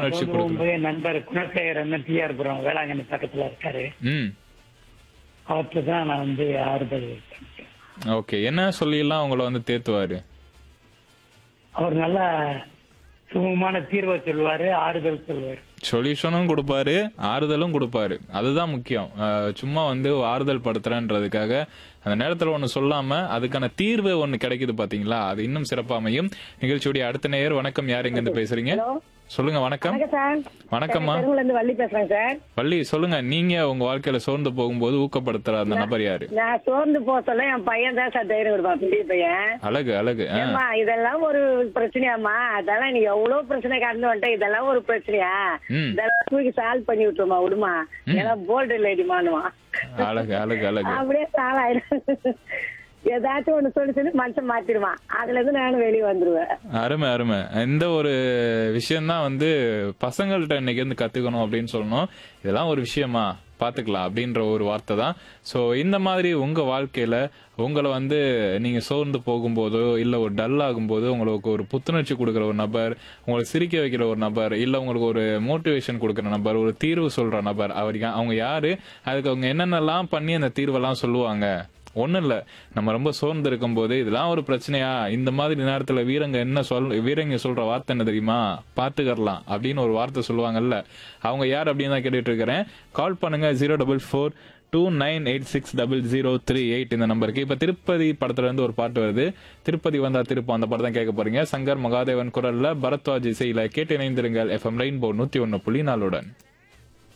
புத்துணர்ச்சி சோர்ந்து கொடுக்கணும் போகும்போது என் நண்பர் குணசேகரன் டிஆர்புரம் வேளாங்கண்ணி பக்கத்துல இருக்காரு ம் அவர்கிட்ட தான் நான் வந்து ஆறுதல் பண்ணிட்டேன். ஓகே என்ன சொல்லியெல்லாம் உங்களை வந்து தேத்துவாரு அவர் நல்லா சுகமான தீர்வை சொல்லுவாரு ஆறுதல் சொல்லுவாரு சொல்யூஷனும் கொடுப்பாரு ஆறுதலும் கொடுப்பாரு அதுதான் முக்கியம் அஹ் சும்மா வந்து ஆறுதல் படுத்துறேன்றதுக்காக அந்த நேரத்துல ஒண்ணு சொல்லாம அதுக்கான தீர்வு ஒண்ணு கிடைக்குது பாத்தீங்களா அது இன்னும் சிறப்பா அமையும் நிகழ்ச்சியுடைய அடுத்த நேயர் வணக்கம் யார் எங்க இருந்து பேசுறீங்க சொல்லுங்க வணக்கம் வணக்கம் சார் வணக்கம்மா தெருவுல இருந்து வள்ளி பேசுறேன் சார் வள்ளி சொல்லுங்க நீங்க உங்க வாழ்க்கையில சோர்ந்து போகும்போது ஊக்கப்படுத்துற அந்த நபர் யாரு நான் சோர்ந்து போக சொல்ல என் பையன் தான் சார் தைரியம் கொடுப்பான் பெரிய பையன் அழகு அழகு ஆ. ஏம்மா இதெல்லாம் ஒரு பிரச்சனையாம்மா அதெல்லாம் நீ எவ்வளவு பிரச்சனை கடந்து வந்துட்ட இதெல்லாம் ஒரு பிரச்சனையா ம். இதெல்லாம் தூக்கி சால்வ் பண்ணி விட்டுருமா விடுமா ஏன்னா போல்டு லேடிமானுவான் அழகு அழகு அழகு அப்படியே சால்வ் ஆயிடும் ஏதாச்சும் ஒண்ணு சொல்லி சொல்லி மனுஷன் மாத்திடுவான் அதுல இருந்து நானும் வெளியே வந்துருவேன் அருமை அருமை இந்த ஒரு விஷயம்தான் வந்து பசங்கள்ட்ட இன்னைக்கு வந்து கத்துக்கணும் அப்படின்னு சொல்லணும் இதெல்லாம் ஒரு விஷயமா பாத்துக்கலாம் அப்படின்ற ஒரு வார்த்தை தான் ஸோ இந்த மாதிரி உங்க வாழ்க்கையில உங்களை வந்து நீங்க சோர்ந்து போகும்போதோ இல்ல ஒரு டல் ஆகும்போது உங்களுக்கு ஒரு புத்துணர்ச்சி கொடுக்குற ஒரு நபர் உங்களை சிரிக்க வைக்கிற ஒரு நபர் இல்ல உங்களுக்கு ஒரு மோட்டிவேஷன் கொடுக்குற நபர் ஒரு தீர்வு சொல்ற நபர் அவர் யா- அவங்க யாரு அதுக்கு அவங்க என்னென்னலாம் பண்ணி அந்த தீர்வெல்லாம் சொல்லுவாங்க ஒண்ணும் இல்ல நம்ம ரொம்ப சோர்ந்து இருக்கும் போது இதெல்லாம் ஒரு பிரச்சனையா இந்த மாதிரி நேரத்துல வீரங்க என்ன சொல் வீரங்க சொல்ற வார்த்தை என்ன தெரியுமா பாத்துக்கறலாம் அப்படின்னு ஒரு வார்த்தை சொல்லுவாங்கல்ல அவங்க யார் அப்படின்னு தான் கேட்டுட்டு இருக்கிறேன் கால் பண்ணுங்க zero double four two nine eight six double zero three eight இந்த நம்பருக்கு இப்ப திருப்பதி படத்துல இருந்து ஒரு பாட்டு வருது திருப்பதி வந்தா திருப்பம் அந்த படம் தான் கேட்க போறீங்க சங்கர் மகாதேவன் குரல்ல பரத்வாஜ் இசையில கேட்டு இணைந்திருங்கள் எஃப்எம் ரெயின்போ நூத்தி ஒன்னு புள்ளி நாலுடன்